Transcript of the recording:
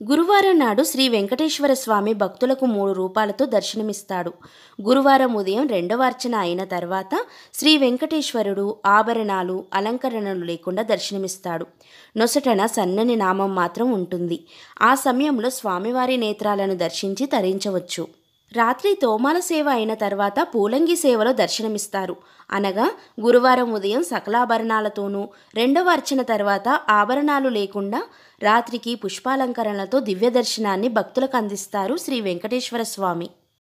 గురువారం నాడు శ్రీ వెంకటేశ్వర స్వామి భక్తులకు మూడు రూపాలతో దర్శనమిస్తాడు గురువారం ఉదయం రెండవ అర్చన అయిన తర్వాత శ్రీ వెంకటేశ్వరుడు ఆభరణాలు అలంకరణలు లేకుండా దర్శనమిస్తాడు నొసటన సన్నని నామం మాత్రం ఉంటుంది ఆ సమయంలో స్వామివారి నేత్రాలను దర్శించి తరించవచ్చు రాత్రి తోమాల సేవ అయిన తర్వాత పూలంగి సేవలో దర్శనమిస్తారు అనగా గురువారం ఉదయం సకలాభరణాలతోనూ రెండవ అర్చన తర్వాత ఆభరణాలు లేకుండా రాత్రికి పుష్పాలంకరణలతో దివ్య దర్శనాన్ని భక్తులకు అందిస్తారు శ్రీ వెంకటేశ్వర స్వామి